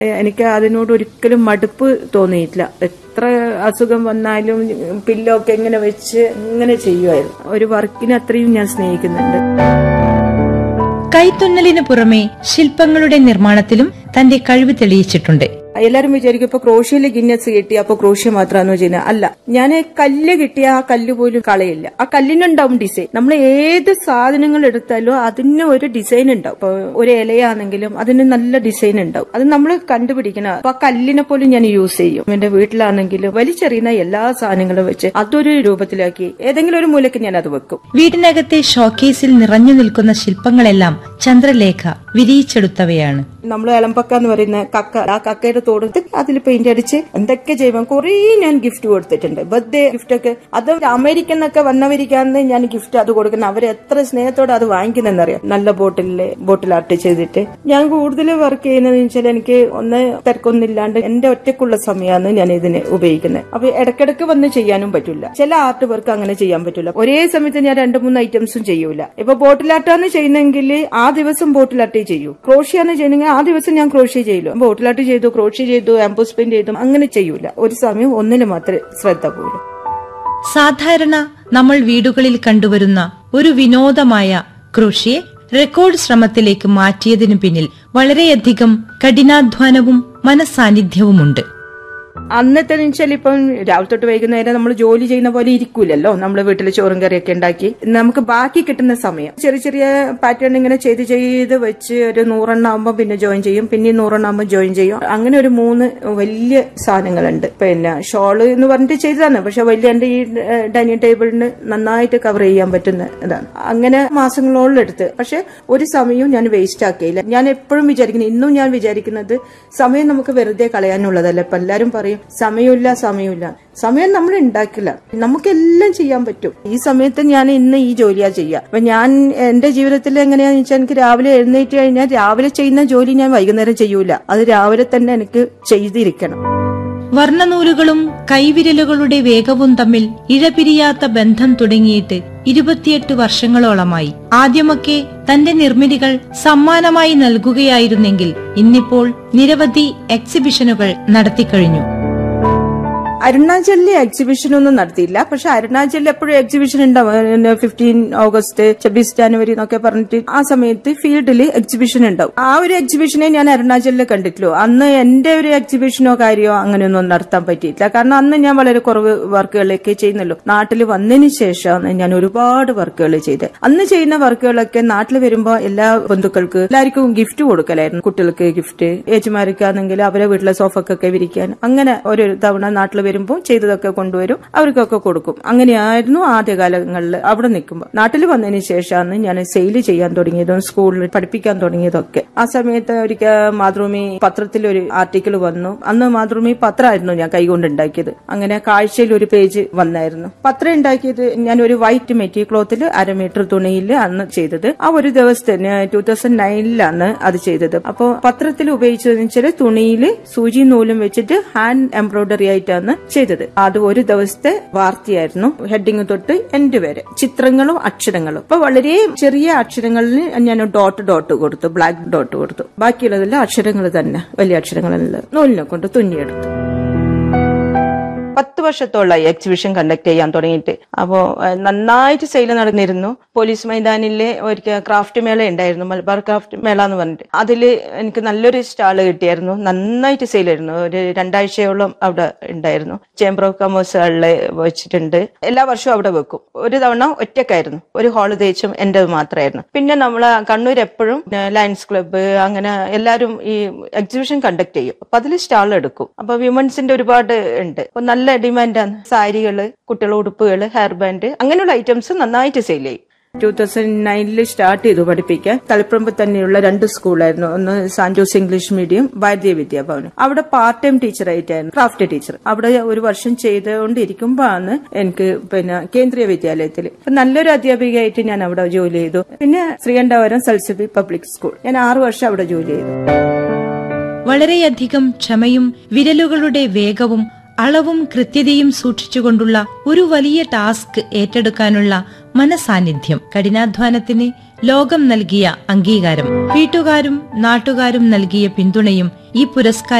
എനിക്ക് അതിനോട് ഒരിക്കലും മടുപ്പ് തോന്നിയിട്ടില്ല എത്ര അസുഖം വന്നാലും പില്ലോ ഒക്കെ ഇങ്ങനെ വെച്ച് ഇങ്ങനെ ചെയ്യുമായിരുന്നു ഒരു വർക്കിനെ അത്രയും ഞാൻ സ്നേഹിക്കുന്നുണ്ട് കൈത്തുന്നലിന് പുറമെ ശില്പങ്ങളുടെ നിർമ്മാണത്തിലും തന്റെ കഴിവ് തെളിയിച്ചിട്ടുണ്ട് എല്ലാരും വിചാരിക്കും ഇപ്പൊ ക്രോഷ്യയില് ഗിന്നസ് കിട്ടി അപ്പൊ ക്രോഷ്യ മാത്രമാണോ ചെയ്യുന്നത് അല്ല ഞാൻ കല്ല് കിട്ടിയ ആ കല്ല് പോലും കളയില്ല ആ കല്ലിനുണ്ടാവും ഡിസൈൻ നമ്മൾ ഏത് സാധനങ്ങൾ എടുത്താലും അതിന് ഒരു ഡിസൈൻ ഉണ്ടാവും ഇപ്പൊ ഒരു ഇലയാണെങ്കിലും അതിന് നല്ല ഡിസൈൻ ഉണ്ടാവും അത് നമ്മൾ കണ്ടുപിടിക്കണം അപ്പൊ ആ കല്ലിനെ പോലും ഞാൻ യൂസ് ചെയ്യും എന്റെ വീട്ടിലാണെങ്കിലും വലിച്ചെറിയുന്ന എല്ലാ സാധനങ്ങളും വെച്ച് അതൊരു രൂപത്തിലാക്കി ഏതെങ്കിലും ഒരു മൂലക്ക് ഞാൻ അത് വെക്കും വീടിനകത്തെ ഷോക്കേസിൽ നിറഞ്ഞു നിൽക്കുന്ന ശില്പങ്ങളെല്ലാം ചന്ദ്രലേഖ വിരിയിച്ചെടുത്തവയാണ് നമ്മൾ എളമ്പക്ക എന്ന് പറയുന്ന കക്ക ആ കക്കയുടെ തോടെടുത്ത് അതിൽ പെയിന്റ് അടിച്ച് എന്തൊക്കെ ചെയ്യുമ്പോൾ കുറേ ഞാൻ ഗിഫ്റ്റ് കൊടുത്തിട്ടുണ്ട് ബർത്ത്ഡേ ഗിഫ്റ്റ് ഒക്കെ അത് അമേരിക്കൻ എന്നൊക്കെ വന്നവരിക്കാന്ന് ഞാൻ ഗിഫ്റ്റ് അത് കൊടുക്കുന്നത് അവര് എത്ര സ്നേഹത്തോടെ അത് വാങ്ങിക്കുന്നറിയാം നല്ല ബോട്ടിലെ ബോട്ടിൽ ആർട്ട് ചെയ്തിട്ട് ഞാൻ കൂടുതൽ വർക്ക് ചെയ്യുന്നത് വെച്ചാൽ എനിക്ക് ഒന്ന് തിരക്കൊന്നില്ലാണ്ട് എന്റെ ഒറ്റക്കുള്ള സമയമാണ് ഞാൻ ഇതിന് ഉപയോഗിക്കുന്നത് അപ്പൊ ഇടക്കിടക്ക് വന്ന് ചെയ്യാനും പറ്റില്ല ചില ആർട്ട് വർക്ക് അങ്ങനെ ചെയ്യാൻ പറ്റില്ല ഒരേ സമയത്ത് ഞാൻ രണ്ട് മൂന്ന് ഐറ്റംസും ചെയ്യൂല ഇപ്പൊ ബോട്ടിലാട്ടാണ് ചെയ്യുന്നെങ്കിൽ ആ ദിവസം ബോട്ടിലാട്ടേ ചെയ്യൂ ക്രോഷിയാണ് ചെയ്യുന്നെങ്കിൽ ആ ദിവസം ഞാൻ ക്രോഷ്യ ചെയ്യില്ല ബോട്ടിലാട്ട് ചെയ്തു ക്രോഷ്യ ചെയ്തു ആംബോസ് പെയിന്റ് ചെയ്തു അങ്ങനെ ചെയ്യൂല ഒരു സമയം ഒന്നിന് മാത്രമേ ശ്രദ്ധ പോലും സാധാരണ നമ്മൾ വീടുകളിൽ കണ്ടുവരുന്ന ഒരു വിനോദമായ കൃഷിയെ റെക്കോർഡ് ശ്രമത്തിലേക്ക് മാറ്റിയതിനു പിന്നിൽ വളരെയധികം കഠിനാധ്വാനവും മനസാന്നിധ്യവുമുണ്ട് അന്നത്തെ വെച്ചാൽ ഇപ്പം രാവിലെ തൊട്ട് വൈകുന്നേരം നമ്മൾ ജോലി ചെയ്യുന്ന പോലെ ഇരിക്കൂലല്ലോ നമ്മൾ വീട്ടിൽ ചോറും കറിയൊക്കെ ഉണ്ടാക്കി നമുക്ക് ബാക്കി കിട്ടുന്ന സമയം ചെറിയ ചെറിയ പാറ്റേൺ ഇങ്ങനെ ചെയ്ത് ചെയ്ത് വെച്ച് ഒരു നൂറെണ്ണം ആകുമ്പോൾ പിന്നെ ജോയിൻ ചെയ്യും പിന്നെ നൂറെണ്ണം ആകുമ്പോൾ ജോയിൻ ചെയ്യും അങ്ങനെ ഒരു മൂന്ന് വലിയ സാധനങ്ങളുണ്ട് പിന്നെ ഷോള് എന്ന് പറഞ്ഞിട്ട് ചെയ്തതാണ് പക്ഷെ വലിയ എന്റെ ഈ ഡൈനിങ് ടേബിളിന് നന്നായിട്ട് കവർ ചെയ്യാൻ പറ്റുന്ന ഇതാണ് അങ്ങനെ മാസങ്ങളോളം എടുത്ത് പക്ഷെ ഒരു സമയവും ഞാൻ വേസ്റ്റ് ആക്കിയില്ല ഞാൻ എപ്പോഴും വിചാരിക്കുന്നു ഇന്നും ഞാൻ വിചാരിക്കുന്നത് സമയം നമുക്ക് വെറുതെ കളയാനുള്ളതല്ല ഇപ്പൊ എല്ലാരും പറയും സമയമില്ല സമയമില്ല സമയം നമ്മൾ ഉണ്ടാക്കില്ല നമുക്കെല്ലാം ചെയ്യാൻ പറ്റും ഈ സമയത്ത് ഞാൻ ഇന്ന് ഈ ജോലിയാ ചെയ്യുക അപ്പൊ ഞാൻ എന്റെ ജീവിതത്തിൽ എങ്ങനെയാന്ന് വെച്ചാൽ എനിക്ക് രാവിലെ എഴുന്നേറ്റ് കഴിഞ്ഞാൽ രാവിലെ ചെയ്യുന്ന ജോലി ഞാൻ വൈകുന്നേരം ചെയ്യൂല അത് രാവിലെ തന്നെ എനിക്ക് ചെയ്തിരിക്കണം വർണ്ണനൂലുകളും കൈവിരലുകളുടെ വേഗവും തമ്മിൽ ഇഴപിരിയാത്ത ബന്ധം തുടങ്ങിയിട്ട് ഇരുപത്തിയെട്ട് വർഷങ്ങളോളമായി ആദ്യമൊക്കെ തന്റെ നിർമ്മിതികൾ സമ്മാനമായി നൽകുകയായിരുന്നെങ്കിൽ ഇന്നിപ്പോൾ നിരവധി എക്സിബിഷനുകൾ നടത്തിക്കഴിഞ്ഞു അരുണാചലിൽ എക്സിബിഷൻ ഒന്നും നടത്തിയില്ല പക്ഷെ അരുണാചലിൽ എപ്പോഴും എക്സിബിഷൻ ഉണ്ടാവും ഫിഫ്റ്റീൻ ഓഗസ്റ്റ് ഛബ്ബീസ് ജനുവരി എന്നൊക്കെ പറഞ്ഞിട്ട് ആ സമയത്ത് ഫീൽഡിൽ എക്സിബിഷൻ ഉണ്ടാവും ആ ഒരു എക്സിബിഷനെ ഞാൻ അരുണാചലിൽ കണ്ടിട്ടുള്ളൂ അന്ന് എന്റെ ഒരു എക്സിബിഷനോ കാര്യമോ അങ്ങനെയൊന്നും നടത്താൻ പറ്റിയിട്ടില്ല കാരണം അന്ന് ഞാൻ വളരെ കുറവ് വർക്കുകളൊക്കെ ചെയ്യുന്നുള്ളൂ നാട്ടിൽ വന്നതിന് ശേഷമാണ് ഞാൻ ഒരുപാട് വർക്കുകൾ ചെയ്തത് അന്ന് ചെയ്യുന്ന വർക്കുകളൊക്കെ നാട്ടിൽ വരുമ്പോൾ എല്ലാ ബന്ധുക്കൾക്ക് എല്ലാവർക്കും ഗിഫ്റ്റ് കൊടുക്കലായിരുന്നു കുട്ടികൾക്ക് ഗിഫ്റ്റ് ഏച്ചുമാർക്കാണെങ്കിൽ അവരെ വീട്ടിലെ സോഫക്കൊക്കെ വിരിക്കാൻ അങ്ങനെ ഒരു തവണ നാട്ടിൽ വരുമ്പോൾ ചെയ്തതൊക്കെ കൊണ്ടുവരും അവർക്കൊക്കെ കൊടുക്കും അങ്ങനെയായിരുന്നു ആദ്യകാലങ്ങളിൽ അവിടെ നിൽക്കുമ്പോൾ നാട്ടിൽ വന്നതിന് ശേഷമാണ് ഞാൻ സെയിൽ ചെയ്യാൻ തുടങ്ങിയതും സ്കൂളിൽ പഠിപ്പിക്കാൻ തുടങ്ങിയതൊക്കെ ആ സമയത്ത് ഒരിക്കൽ മാതൃഭൂമി പത്രത്തിൽ ഒരു ആർട്ടിക്കിൾ വന്നു അന്ന് മാതൃഭൂമി പത്രമായിരുന്നു ഞാൻ കൈകൊണ്ട് ഉണ്ടാക്കിയത് അങ്ങനെ കാഴ്ചയിൽ ഒരു പേജ് വന്നായിരുന്നു പത്രം ഉണ്ടാക്കിയത് ഞാൻ ഒരു വൈറ്റ് മെറ്റീരിയൽ ക്ലോത്തിൽ അര മീറ്റർ തുണിയിൽ അന്ന് ചെയ്തത് ആ ഒരു ദിവസത്തെ ടൂ തൗസൻഡ് നയനിലാണ് അത് ചെയ്തത് അപ്പോൾ പത്രത്തിൽ ഉപയോഗിച്ചതെന്ന് വെച്ചാൽ തുണിയിൽ സൂചി നൂലും വെച്ചിട്ട് ഹാൻഡ് എംബ്രോയിഡറി ആയിട്ടാണ് ചെയ്തത് അത് ഒരു ദിവസത്തെ വാർത്തയായിരുന്നു ഹെഡിങ് തൊട്ട് എൻഡ് വരെ ചിത്രങ്ങളും അക്ഷരങ്ങളും അപ്പൊ വളരെ ചെറിയ അക്ഷരങ്ങളിൽ ഞാൻ ഡോട്ട് ഡോട്ട് കൊടുത്തു ബ്ലാക്ക് ഡോട്ട് കൊടുത്തു ബാക്കിയുള്ളതെല്ലാം അക്ഷരങ്ങൾ തന്നെ വലിയ അക്ഷരങ്ങളെല്ലാം നൂലിനെ കൊണ്ട് തുന്നിയെടുത്തു പത്ത് വർഷത്തോളമായി എക്സിബിഷൻ കണ്ടക്ട് ചെയ്യാൻ തുടങ്ങിയിട്ട് അപ്പോ ഏഹ്, നന്നായിട്ട് സെയിൽ നടന്നിരുന്നു പോലീസ് മൈതാനിലെ ഒരിക്കൽ ക്രാഫ്റ്റ് മേള ഉണ്ടായിരുന്നു മലബാർ ക്രാഫ്റ്റ് മേള എന്ന് പറഞ്ഞിട്ട് അതിൽ എനിക്ക് നല്ലൊരു സ്റ്റാള് കിട്ടിയായിരുന്നു നന്നായിട്ട് സെയിൽ ആയിരുന്നു ഒരു രണ്ടാഴ്ചയോളം അവിടെ ഉണ്ടായിരുന്നു ചേംബർ ഓഫ് കൊമേഴ്സ് ഹാളിൽ വെച്ചിട്ടുണ്ട് എല്ലാ വർഷവും അവിടെ വെക്കും ഒരു തവണ ഒറ്റക്കായിരുന്നു ഒരു ഹാള് തേച്ചും എൻ്റെ മാത്രമായിരുന്നു പിന്നെ നമ്മൾ കണ്ണൂർ എപ്പോഴും ലയൺസ് ക്ലബ്ബ് അങ്ങനെ എല്ലാവരും ഈ എക്സിബിഷൻ കണ്ടക്ട് ചെയ്യും അപ്പൊ അതിൽ സ്റ്റാൾ എടുക്കും അപ്പൊ വിമൻസിന്റെ ഒരുപാട് ഉണ്ട് അപ്പൊ നല്ല ഡിമാൻഡാണ് സാരികള് കുട്ടികളുടെ ഉടുപ്പുകൾ ഹെയർ ബാൻഡ് അങ്ങനെയുള്ള ഐറ്റംസ് നന്നായിട്ട് സെയിൽ ചെയ്യും ടൂ തൗസൻഡ് നയനിൽ സ്റ്റാർട്ട് ചെയ്തു പഠിപ്പിക്കാൻ തളിപ്പറമ്പ് തന്നെയുള്ള രണ്ട് സ്കൂളായിരുന്നു ഒന്ന് Sant Jose English medium Bharatiya Vidya Bhavan അവിടെ പാർട്ട് ടൈം ടീച്ചറായിട്ടായിരുന്നു ക്രാഫ്റ്റ് ടീച്ചർ അവിടെ ഒരു വർഷം ചെയ്തുകൊണ്ടിരിക്കുമ്പോഴാണ് എനിക്ക് പിന്നെ കേന്ദ്രീയ വിദ്യാലയത്തിൽ അപ്പൊ നല്ലൊരു അധ്യാപികയായിട്ട് ഞാൻ അവിടെ ജോലി ചെയ്തു പിന്നെ ശ്രീകണ്ഠാപുരം സൽസബി പബ്ലിക് സ്കൂൾ ഞാൻ ആറു വർഷം അവിടെ ജോലി ചെയ്തു വളരെയധികം ക്ഷമയും വിരലുകളുടെ വേഗവും അളവും കൃത്യതയും സൂക്ഷിച്ചുകൊണ്ടുള്ള ഒരു വലിയ ടാസ്ക് ഏറ്റെടുക്കാനുള്ള മനസാന്നിധ്യം കഠിനാധ്വാനത്തിന് ലോകം നൽകിയ അംഗീകാരം വീട്ടുകാരും നാട്ടുകാരും നൽകിയ പിന്തുണയും ഈ പുരസ്കാരം